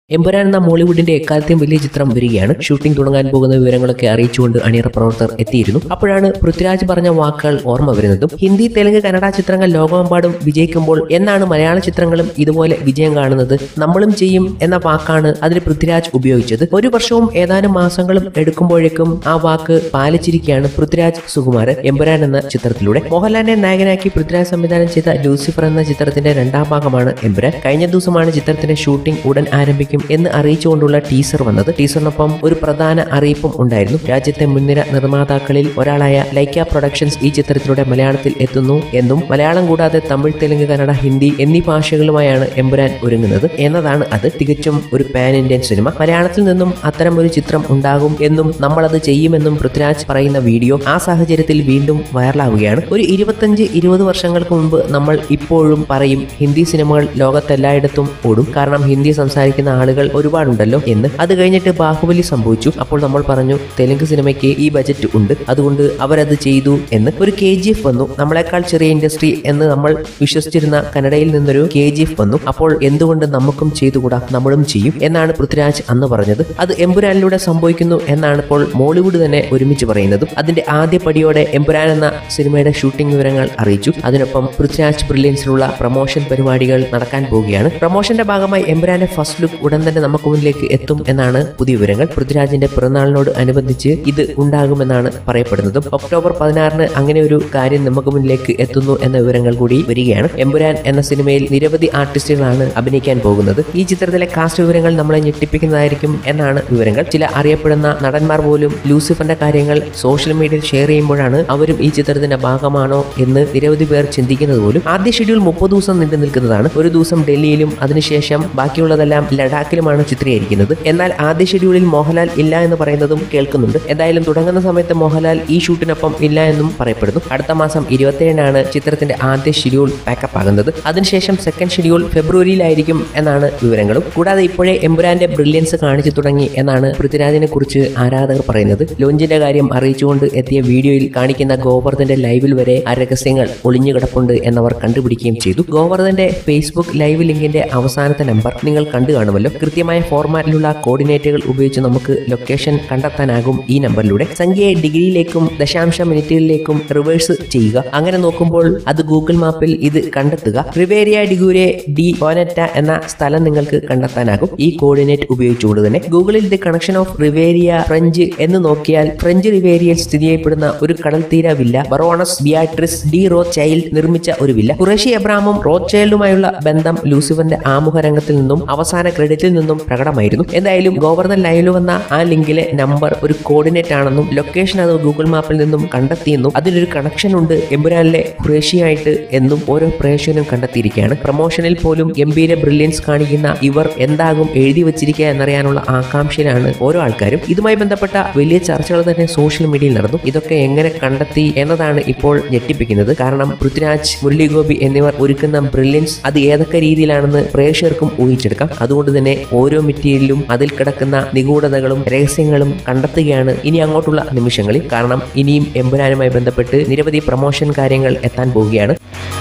എമ്പുരാൻ എന്ന മോളിവുഡിന്റെ എക്കാലത്തെയും വലിയ ചിത്രം വരികയാണ് ഷൂട്ടിംഗ് തുടങ്ങാൻ പോകുന്ന വിവരങ്ങളൊക്കെ അറിയിച്ചുകൊണ്ട് അണിയറ പ്രവർത്തകർ എത്തിയിരുന്നു അപ്പോഴാണ് പൃഥ്വിരാജ് പറഞ്ഞ വാക്കുകൾ ഓർമ്മ വരുന്നതും ഹിന്ദി തെലുങ്ക് കന്നഡ ചിത്രങ്ങൾ ലോകമെമ്പാടും വിജയിക്കുമ്പോൾ എന്നാണ് മലയാള ചിത്രങ്ങളും ഇതുപോലെ വിജയം കാണുന്നത് നമ്മളും ചെയ്യും എന്ന വാക്കാണ് അതിന് പൃഥ്വിരാജ് ഉപയോഗിച്ചത് ഒരു വർഷവും ഏതാനും മാസങ്ങളും എടുക്കുമ്പോഴേക്കും ആ വാക്ക് പാലിച്ചിരിക്കുകയാണ് പൃഥ്വിരാജ് സുകുമാരൻ എമ്പുരാൻ എന്ന ചിത്രത്തിലൂടെ മോഹൻലാലിനെ നായകനാക്കി പൃഥ്വിരാജ് സംവിധാനം ചെയ്ത ലൂസിഫർ എന്ന ചിത്രത്തിന്റെ രണ്ടാം ഭാഗമാണ് എമ്പുരാൻ കഴിഞ്ഞ ദിവസമാണ് ചിത്രത്തിന്റെ ഷൂട്ടിംഗ് ഉടൻ ആരംഭിക്കും എന്ന് അറിയിച്ചുകൊണ്ടുള്ള ടീസർ വന്നത് ടീസറിനൊപ്പം ഒരു പ്രധാന അറിയിപ്പും ഉണ്ടായിരുന്നു രാജ്യത്തെ മുൻനിര നിർമ്മാതാക്കളിൽ ഒരാളായ ലൈക്ക പ്രൊഡക്ഷൻസ് ഈ ചിത്രത്തിലൂടെ മലയാളത്തിൽ എത്തുന്നു എന്നും മലയാളം കൂടാതെ തമിഴ് തെലുങ്ക് കന്നഡ ഹിന്ദി എന്നീ ഭാഷകളുമായാണ് എമ്പുരാൻ ഒരുങ്ങുന്നത് എന്നതാണ് അത് തികച്ചും ഒരു പാൻ ഇന്ത്യൻ സിനിമ മലയാളത്തിൽ നിന്നും അത്തരം ഒരു ചിത്രം ഉണ്ടാകും എന്നും നമ്മളത് ചെയ്യുമെന്നും പൃഥ്വിരാജ് പറയുന്ന വീഡിയോ ആ സാഹചര്യത്തിൽ വീണ്ടും വൈറലാവുകയാണ് ഒരു ഇരുപത്തഞ്ച് ഇരുപത് വർഷങ്ങൾക്ക് മുമ്പ് നമ്മൾ ഇപ്പോഴും പറയും ഹിന്ദി സിനിമകൾ ലോകത്തെല്ലായിടത്തും ഓടും കാരണം ഹിന്ദി സംസാരിക്കുന്ന ആളുകൾ ഒരുപാടുണ്ടല്ലോ എന്ന് അത് കഴിഞ്ഞിട്ട് ബാഹുബലി സംഭവിച്ചു അപ്പോൾ നമ്മൾ പറഞ്ഞു തെലുങ്ക് സിനിമയ്ക്ക് ഈ ബജറ്റ് ഉണ്ട് അതുകൊണ്ട് അവരത് ചെയ്തു എന്ന് ഒരു കെ ജി എഫ് വന്നു നമ്മളെക്കാൾ ചെറിയ ഇൻഡസ്ട്രി എന്ന് നമ്മൾ വിശ്വസിച്ചിരുന്ന കന്നഡയിൽ നിന്നൊരു കെ ജി എഫ് വന്നു അപ്പോൾ എന്തുകൊണ്ട് നമുക്കും ചെയ്തുകൂടാ നമ്മളും ചെയ്യും എന്നാണ് പൃഥ്വിരാജ് അന്ന് പറഞ്ഞത് അത് എമ്പുരാനിലൂടെ സംഭവിക്കുന്നു എന്നാണ് ഇപ്പോൾ മോളിവുഡ് തന്നെ ഒരുമിച്ച് പറയുന്നതും അതിന്റെ ആദ്യ പടിയോടെ എമ്പുരാൻ എന്ന സിനിമയുടെ ഷൂട്ടിംഗ് വിവരങ്ങൾ അറിയിച്ചു അതിനൊപ്പം പൃഥ്വിരാജ് ബ്രില്യൻസിലുള്ള പ്രൊമോഷൻ പരിപാടികൾ നടക്കാൻ പോവുകയാണ് പ്രൊമോഷന്റെ ഭാഗമായി എമ്പുരാന്റെ ഫസ്റ്റ് ലുക്ക് ഉടൻ തന്നെ നമുക്ക് മുന്നിലേക്ക് എത്തും എന്നാണ് പുതിയ വിവരങ്ങൾ പൃഥ്വിരാജിന്റെ പിറന്നാളിനോട് അനുബന്ധിച്ച് ഇത് ഉണ്ടാകുമെന്നാണ് പറയപ്പെടുന്നതും ഒക്ടോബർ പതിനാറിന് അങ്ങനെ ഒരു കാര്യം നമുക്ക് മുന്നിലേക്ക് എത്തുന്നു എന്ന വിവരങ്ങൾ കൂടി വരികയാണ് എമ്പുരാൻ എന്ന സിനിമയിൽ നിരവധി ആർട്ടിസ്റ്റുകളാണ് അഭിനയിക്കാൻ പോകുന്നത് ഈ ചിത്രത്തിലെ കാസ്റ്റ് വിവരങ്ങൾ നമ്മളെ ഞെട്ടിപ്പിക്കുന്നതായിരിക്കും എന്നാണ് വിവരങ്ങൾ ചില അറിയപ്പെടുന്ന നടന്മാർ പോലും ലൂസിഫറിന്റെ കാര്യങ്ങൾ സോഷ്യൽ മീഡിയയിൽ ഷെയർ ചെയ്യുമ്പോഴാണ് അവരും ഈ ചിത്രത്തിന്റെ ഭാഗമാണോ എന്ന് നിരവധി പേർ ചിന്തിക്കുന്നത് പോലും ആദ്യ ഷെഡ്യൂൾ മുപ്പത് ദിവസം നീണ്ടു നിൽക്കുന്നതാണ് ഒരു ദിവസം ഡൽഹിയിലും അതിനുശേഷം ബാക്കിയുള്ളതെല്ലാം ലഡാക്കിലുമാണ് ചിത്രീകരിക്കുന്നത് എന്നാൽ ആദ്യ ഷെഡ്യൂളിൽ മോഹൻലാൽ ഇല്ല എന്ന് പറയുന്നതും കേൾക്കുന്നുണ്ട് എന്തായാലും തുടങ്ങുന്ന സമയത്ത് മോഹൻലാൽ ഈ ഷൂട്ടിനൊപ്പം ഇല്ല എന്നും പറയപ്പെടുന്നു അടുത്ത മാസം ഇരുപത്തിയേഴിനാണ് ചിത്രത്തിന്റെ ആദ്യ ഷെഡ്യൂൾ പാക്കപ്പ് ആകുന്നത് അതിനുശേഷം സെക്കൻഡ് ഷെഡ്യൂൾ ഫെബ്രുവരിയിലായിരിക്കും എന്നാണ് വിവരങ്ങളും കൂടാതെ ഇപ്പോഴേ എമ്പുരാന്റെ ബ്രില്യൻസ് കാണിച്ചു തുടങ്ങി എന്നാണ് പൃഥ്വിരാജിനെ കുറിച്ച് ആരാധകർ പറയുന്നത് ലോഞ്ചിന്റെ കാര്യം അറിയിച്ചുകൊണ്ട് എത്തിയ വീഡിയോയിൽ കാണിക്കുന്ന ഗോവർദ്ധന്റെ ലൈവിൽ വരെ ആ രഹസ്യങ്ങൾ ഒളിഞ്ഞു കിടപ്പുണ്ട് എന്നവർ കണ്ടുപിടിക്കുകയും ചെയ്തു ഗോവർദ്ധന്റെ ഫേസ്ബുക്ക് ലൈവ് ലിങ്കിന്റെ അവസാനത്തെ നമ്പർ നിങ്ങൾ കണ്ടു കാണുമല്ലോ കൃത്യമായ ഫോർമാറ്റിലുള്ള കോർഡിനേറ്റുകൾ ഉപയോഗിച്ച് നമുക്ക് ലൊക്കേഷൻ കണ്ടെത്താനാകും ഈ നമ്പറിലൂടെ സംഖ്യയെ ഡിഗ്രിയിലേക്കും ദശാംശ മിനിറ്റുകളിലേക്കും റിവേഴ്സ് ചെയ്യുക അങ്ങനെ നോക്കുമ്പോൾ അത് ഗൂഗിൾ മാപ്പിൽ ഇത് കണ്ടെത്തുക റിവേരിയ ഡിഗൂരെ ഡി ഓനറ്റ എന്ന സ്ഥലം നിങ്ങൾക്ക് കണ്ടെത്താനാകും ഈ കോർഡിനേറ്റ് ഉപയോഗിച്ചുകൊണ്ട് തന്നെ ഗൂഗിളിൽ the connection of Riviera French എന്ന് നോക്കിയാൽ ഫ്രഞ്ച് റിവേരിയയിൽ സ്ഥിതി ചെയ്യപ്പെടുന്ന ഒരു കടൽ തീര villa Baroness Beatrice de Rothschild നിർമ്മിച്ച ഒരു വില്ല കുറേഷി എബ്രാമും റോഡ് ചൈൽഡുമായുള്ള ബന്ധം ലൂസിഫറിന്റെ ആമുഖ രംഗത്തിൽ നിന്നും അവസാന ക്രെഡിറ്റിൽ നിന്നും പ്രകടമായിരുന്നു എന്തായാലും ഗോവർദ്ധൻ ലൈവിൽ വന്ന ആ ലിങ്കിലെ നമ്പർ ഒരു കോർഡിനേറ്റ് ആണെന്നും ലൊക്കേഷൻ അത് ഗൂഗിൾ മാപ്പിൽ നിന്നും കണ്ടെത്തിയെന്നും അതിനൊരു കണക്ഷൻ ഉണ്ട് എമ്പുരാനിലെ ഖുറേഷിയായിട്ട് എന്നും ഓരോ പ്രേക്ഷകനും കണ്ടെത്തിയിരിക്കുകയാണ് പ്രൊമോഷനിൽ പോലും ഗംഭീര ബ്രില്യൻസ് കാണിക്കുന്ന ഇവർ എന്താകും എഴുതി വെച്ചിരിക്കുക എന്നറിയാനുള്ള ആകാംക്ഷയിലാണ് ഓരോ ആൾക്കാരും ഇതുമായി ബന്ധപ്പെട്ട വലിയ ചർച്ചകൾ തന്നെ സോഷ്യൽ മീഡിയയിൽ നടന്നു ഇതൊക്കെ എങ്ങനെ കണ്ടെത്തി എന്നതാണ് ഇപ്പോൾ ഞെട്ടിപ്പിക്കുന്നത് കാരണം പൃഥ്വിരാജ് മുരളി ഗോപി എന്നിവർ ഒരുക്കുന്ന ബ്രില്യൻസ് അത് ഏതൊക്കെ രീതിയിലാണെന്ന് പ്രേക്ഷകർക്കും ഊഹിച്ചെടുക്കാം അതുകൊണ്ട് തന്നെ ഓരോ മെറ്റീരിയലും അതിൽ കിടക്കുന്ന നിഗൂഢതകളും രഹസ്യങ്ങളും കണ്ടെത്തുകയാണ് ഇനി അങ്ങോട്ടുള്ള നിമിഷങ്ങളിൽ കാരണം ഇനിയും എമ്പുരാനുമായി ബന്ധപ്പെട്ട് നിരവധി പ്രൊമോഷൻ കാര്യങ്ങൾ എത്താൻ പോവുകയാണ്